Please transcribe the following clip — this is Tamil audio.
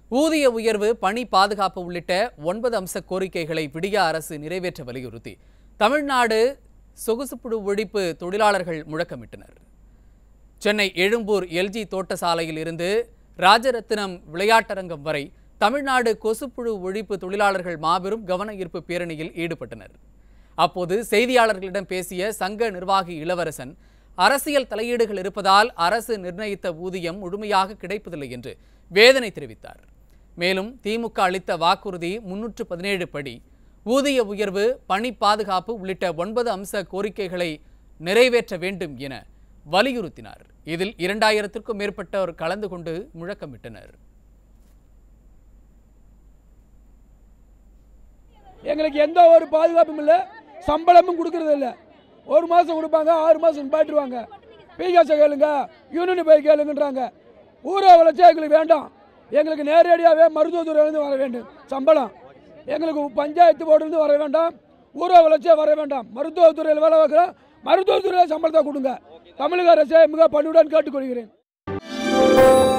ஊதிய உயர்வு பணி பாதுகாப்பு உள்ளிட்ட ஒன்பது அம்ச கோரிக்கைகளை விடிய அரசு நிறைவேற்ற வலியுறுத்தி தமிழ்நாடு சொகுசுப்புழு ஒழிப்பு தொழிலாளர்கள் முழக்கமிட்டனர் சென்னை எழும்பூர் எல்ஜி தோட்டசாலையில் இருந்து ராஜரத்தினம் விளையாட்டரங்கம் வரை தமிழ்நாடு கொசுப்புழு ஒழிப்பு தொழிலாளர்கள் மாபெரும் கவன ஈர்ப்பு பேரணியில் ஈடுபட்டனர் அப்போது செய்தியாளர்களிடம் பேசிய சங்க நிர்வாகி இளவரசன் அரசியல் தலையீடுகள் இருப்பதால் அரசு நிர்ணயித்த ஊதியம் முழுமையாக கிடைப்பதில்லை என்று வேதனை தெரிவித்தார் மேலும் திமுக அளித்த வாக்குறுதி முன்னூற்று பதினேழு படி ஊதிய உயர்வு பணி பாதுகாப்பு உள்ளிட்ட ஒன்பது அம்ச கோரிக்கைகளை நிறைவேற்ற வேண்டும் என வலியுறுத்தினார் இதில் இரண்டாயிரத்திற்கும் மேற்பட்டோர் கலந்து கொண்டு முழக்கமிட்டனர் எங்களுக்கு எந்த ஒரு பாதுகாப்பும் இல்லை சம்பளமும் கொடுக்கறது இல்லை ஒரு மாதம் கொடுப்பாங்க ஆறு மாதம் நிப்பாட்டுருவாங்க பிகாசை கேளுங்க யூனியன் போய் கேளுங்கன்றாங்க ஊரை வளர்ச்சி எங்களுக்கு வேண்டாம் எங்களுக்கு நேரடியாகவே மருத்துவத்துறையிலேருந்து வர வேண்டும் சம்பளம் எங்களுக்கு பஞ்சாயத்து போர்டுலேருந்து வர வேண்டாம் ஊரை வளர்ச்சியாக வர வேண்டாம் மருத்துவத்துறையில் வேலை பார்க்குறோம் மருத்துவத்துறையில் சம்பளத்தை கொடுங்க தமிழக அரசை மிக பணிவுடன் கேட்டுக்கொள்கிறேன்